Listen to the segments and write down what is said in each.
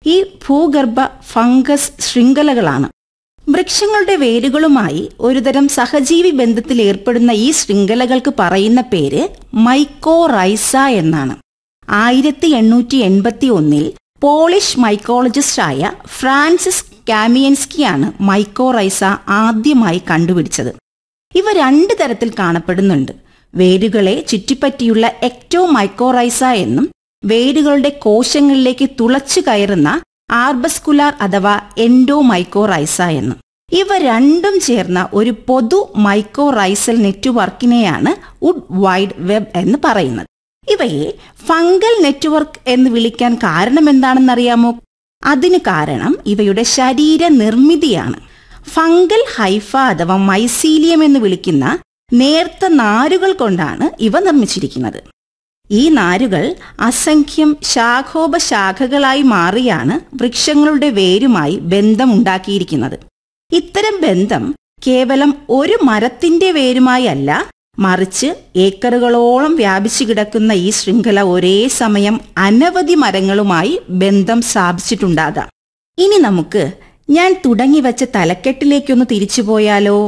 ഈ ഭൂഗർഭ ഫംഗസ് ശൃംഖലകളാണ് വൃക്ഷങ്ങളുടെ വേരുകളുമായി ഒരുതരം സഹജീവി ബന്ധത്തിൽ ഏർപ്പെടുന്ന ഈ ശൃംഖലകൾക്ക് പറയുന്ന പേര് മൈക്കോറൈസ എന്നാണ് ആയിരത്തി എണ്ണൂറ്റി എൺപത്തി ഒന്നിൽ പോളിഷ് മൈക്കോളജിസ്റ്റായ ഫ്രാൻസിസ് കാമിയൻസ്കിയാണ് മൈക്കോറൈസ ആദ്യമായി കണ്ടുപിടിച്ചത് ഇവ രണ്ട് തരത്തിൽ കാണപ്പെടുന്നുണ്ട് വേരുകളെ ചുറ്റിപ്പറ്റിയുള്ള എക്ടോ മൈക്കോറൈസ എന്നും വേരുകളുടെ കോശങ്ങളിലേക്ക് തുളച്ചു കയറുന്ന ആർബസ്കുലാർ അഥവാ എൻഡോമൈക്കോറൈസ എന്നും ഇവ രണ്ടും ചേർന്ന ഒരു പൊതു മൈക്കോറൈസൽ നെറ്റ്വർക്കിനെയാണ് വുഡ് വൈഡ് വെബ് എന്ന് പറയുന്നത് ഇവയെ ഫംഗൽ നെറ്റ്വർക്ക് എന്ന് വിളിക്കാൻ കാരണം എന്താണെന്നറിയാമോ അതിന് കാരണം ഇവയുടെ ശരീര നിർമ്മിതിയാണ് ഫംഗൽ ഹൈഫ അഥവാ മൈസീലിയം എന്ന് വിളിക്കുന്ന നേർത്ത നാരുകൾ കൊണ്ടാണ് ഇവ നിർമ്മിച്ചിരിക്കുന്നത് ഈ നാരുകൾ അസംഖ്യം ശാഖോപശാഖകളായി മാറിയാണ് വൃക്ഷങ്ങളുടെ വേരുമായി ബന്ധമുണ്ടാക്കിയിരിക്കുന്നത് ഇത്തരം ബന്ധം കേവലം ഒരു മരത്തിന്റെ വേരുമായി അല്ല മറിച്ച് ഏക്കറുകളോളം വ്യാപിച്ചു കിടക്കുന്ന ഈ ശൃംഖല ഒരേ സമയം അനവധി മരങ്ങളുമായി ബന്ധം സ്ഥാപിച്ചിട്ടുണ്ടാകാം ഇനി നമുക്ക് ഞാൻ തുടങ്ങി വച്ച തലക്കെട്ടിലേക്കൊന്ന് തിരിച്ചു പോയാലോ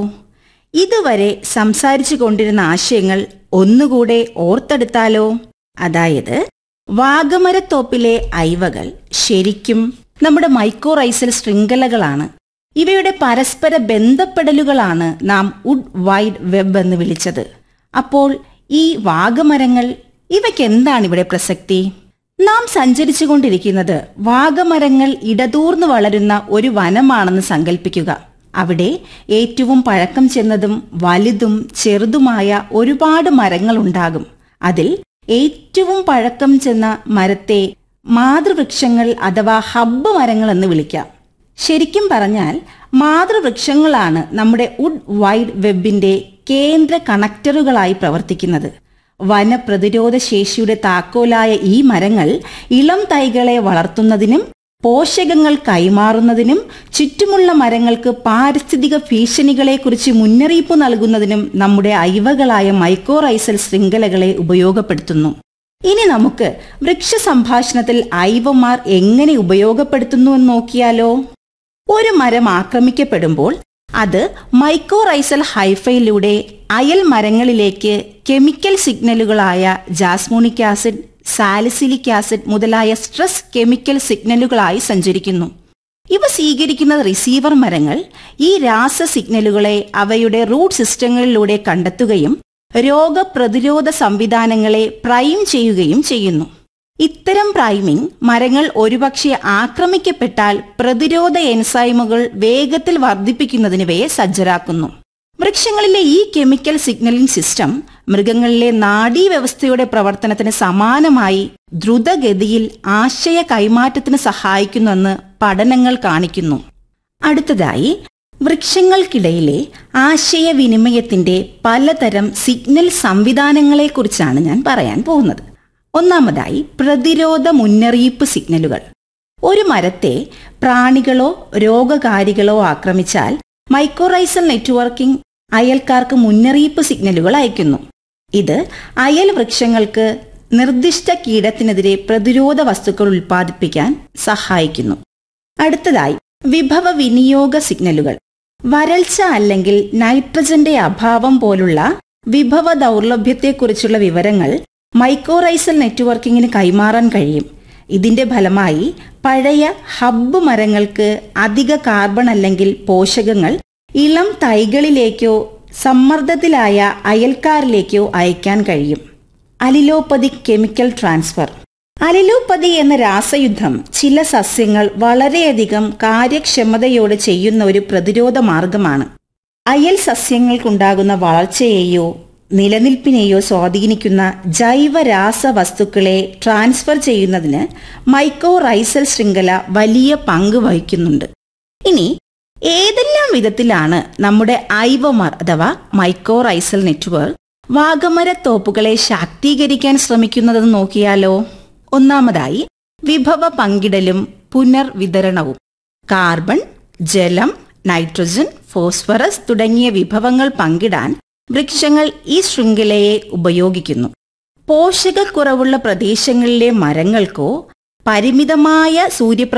ഇതുവരെ സംസാരിച്ചു കൊണ്ടിരുന്ന ആശയങ്ങൾ ഒന്നുകൂടെ ഓർത്തെടുത്താലോ അതായത് വാഗമരത്തോപ്പിലെ ഐവകൾ ശരിക്കും നമ്മുടെ മൈക്കോറൈസൽ ശൃംഖലകളാണ് ഇവയുടെ പരസ്പര ബന്ധപ്പെടലുകളാണ് നാം വുഡ് വൈഡ് വെബ് എന്ന് വിളിച്ചത് അപ്പോൾ ഈ വാഗമരങ്ങൾ ഇവയ്ക്ക് എന്താണ് ഇവിടെ പ്രസക്തി നാം സഞ്ചരിച്ചു കൊണ്ടിരിക്കുന്നത് വാഗമരങ്ങൾ ഇടതൂർന്നു വളരുന്ന ഒരു വനമാണെന്ന് സങ്കല്പിക്കുക അവിടെ ഏറ്റവും പഴക്കം ചെന്നതും വലുതും ചെറുതുമായ ഒരുപാട് മരങ്ങൾ ഉണ്ടാകും അതിൽ ഏറ്റവും പഴക്കം ചെന്ന മരത്തെ മാതൃവൃക്ഷങ്ങൾ അഥവാ ഹബ്ബ് മരങ്ങൾ എന്ന് വിളിക്കാം ശരിക്കും പറഞ്ഞാൽ മാതൃവൃക്ഷങ്ങളാണ് നമ്മുടെ വുഡ് വൈഡ് വെബിന്റെ കേന്ദ്ര കണക്ടറുകളായി പ്രവർത്തിക്കുന്നത് വനപ്രതിരോധ ശേഷിയുടെ താക്കോലായ ഈ മരങ്ങൾ ഇളം തൈകളെ വളർത്തുന്നതിനും പോഷകങ്ങൾ കൈമാറുന്നതിനും ചുറ്റുമുള്ള മരങ്ങൾക്ക് പാരിസ്ഥിതിക ഭീഷണികളെക്കുറിച്ച് മുന്നറിയിപ്പ് നൽകുന്നതിനും നമ്മുടെ ഐവകളായ മൈക്കോറൈസൽ ശൃംഖലകളെ ഉപയോഗപ്പെടുത്തുന്നു ഇനി നമുക്ക് വൃക്ഷ സംഭാഷണത്തിൽ ഐവമാർ എങ്ങനെ ഉപയോഗപ്പെടുത്തുന്നു എന്ന് നോക്കിയാലോ ഒരു മരം ആക്രമിക്കപ്പെടുമ്പോൾ അത് മൈക്കോറൈസൽ ഹൈഫയിലൂടെ അയൽ മരങ്ങളിലേക്ക് കെമിക്കൽ സിഗ്നലുകളായ ജാസ്മോണിക് ആസിഡ് സാലിസിലിക് ആസിഡ് മുതലായ സ്ട്രെസ് കെമിക്കൽ സിഗ്നലുകളായി സഞ്ചരിക്കുന്നു ഇവ സ്വീകരിക്കുന്ന റിസീവർ മരങ്ങൾ ഈ രാസ സിഗ്നലുകളെ അവയുടെ റൂട്ട് സിസ്റ്റങ്ങളിലൂടെ കണ്ടെത്തുകയും രോഗപ്രതിരോധ സംവിധാനങ്ങളെ പ്രൈം ചെയ്യുകയും ചെയ്യുന്നു ഇത്തരം പ്രൈമിംഗ് മരങ്ങൾ ഒരുപക്ഷെ ആക്രമിക്കപ്പെട്ടാൽ പ്രതിരോധ എൻസൈമുകൾ വേഗത്തിൽ വർദ്ധിപ്പിക്കുന്നതിന് ഇവയെ സജ്ജരാക്കുന്നു വൃക്ഷങ്ങളിലെ ഈ കെമിക്കൽ സിഗ്നലിംഗ് സിസ്റ്റം മൃഗങ്ങളിലെ നാഡീവ്യവസ്ഥയുടെ പ്രവർത്തനത്തിന് സമാനമായി ദ്രുതഗതിയിൽ ആശയ കൈമാറ്റത്തിന് സഹായിക്കുന്നുവെന്ന് പഠനങ്ങൾ കാണിക്കുന്നു അടുത്തതായി വൃക്ഷങ്ങൾക്കിടയിലെ ആശയവിനിമയത്തിന്റെ പലതരം സിഗ്നൽ സംവിധാനങ്ങളെക്കുറിച്ചാണ് ഞാൻ പറയാൻ പോകുന്നത് ഒന്നാമതായി പ്രതിരോധ മുന്നറിയിപ്പ് സിഗ്നലുകൾ ഒരു മരത്തെ പ്രാണികളോ രോഗകാരികളോ ആക്രമിച്ചാൽ മൈക്രോറൈസൽ നെറ്റ്വർക്കിംഗ് അയൽക്കാർക്ക് മുന്നറിയിപ്പ് സിഗ്നലുകൾ അയക്കുന്നു ഇത് അയൽ വൃക്ഷങ്ങൾക്ക് നിർദ്ദിഷ്ട കീടത്തിനെതിരെ പ്രതിരോധ വസ്തുക്കൾ ഉൽപ്പാദിപ്പിക്കാൻ സഹായിക്കുന്നു അടുത്തതായി വിഭവ വിനിയോഗ സിഗ്നലുകൾ വരൾച്ച അല്ലെങ്കിൽ നൈട്രജന്റെ അഭാവം പോലുള്ള വിഭവ ദൗർലഭ്യത്തെക്കുറിച്ചുള്ള വിവരങ്ങൾ മൈക്രോറൈസൽ നെറ്റ്വർക്കിങ്ങിന് കൈമാറാൻ കഴിയും ഇതിന്റെ ഫലമായി പഴയ ഹബ്ബ് മരങ്ങൾക്ക് അധിക കാർബൺ അല്ലെങ്കിൽ പോഷകങ്ങൾ ഇളം തൈകളിലേക്കോ സമ്മർദ്ദത്തിലായ അയൽക്കാരിലേക്കോ അയക്കാൻ കഴിയും അലിലോപ്പതിക് കെമിക്കൽ ട്രാൻസ്ഫർ അലിലോപ്പതി എന്ന രാസയുദ്ധം ചില സസ്യങ്ങൾ വളരെയധികം കാര്യക്ഷമതയോടെ ചെയ്യുന്ന ഒരു പ്രതിരോധ മാർഗമാണ് അയൽ സസ്യങ്ങൾക്കുണ്ടാകുന്ന വളർച്ചയെയോ നിലനിൽപ്പിനെയോ സ്വാധീനിക്കുന്ന ജൈവ രാസവസ്തുക്കളെ ട്രാൻസ്ഫർ ചെയ്യുന്നതിന് മൈക്രോറൈസൽ ശൃംഖല വലിയ പങ്ക് വഹിക്കുന്നുണ്ട് ഇനി ഏതെല്ലാം വിധത്തിലാണ് നമ്മുടെ ഐവമാർ അഥവാ മൈക്രോറൈസൽ നെറ്റ്വർക്ക് വാഗമരത്തോപ്പുകളെ ശാക്തീകരിക്കാൻ ശ്രമിക്കുന്നതെന്ന് നോക്കിയാലോ ഒന്നാമതായി വിഭവ പങ്കിടലും പുനർവിതരണവും കാർബൺ ജലം നൈട്രജൻ ഫോസ്ഫറസ് തുടങ്ങിയ വിഭവങ്ങൾ പങ്കിടാൻ വൃക്ഷങ്ങൾ ഈ ശൃംഖലയെ ഉപയോഗിക്കുന്നു പോഷകക്കുറവുള്ള പ്രദേശങ്ങളിലെ മരങ്ങൾക്കോ പരിമിതമായ സൂര്യപ്രകാശ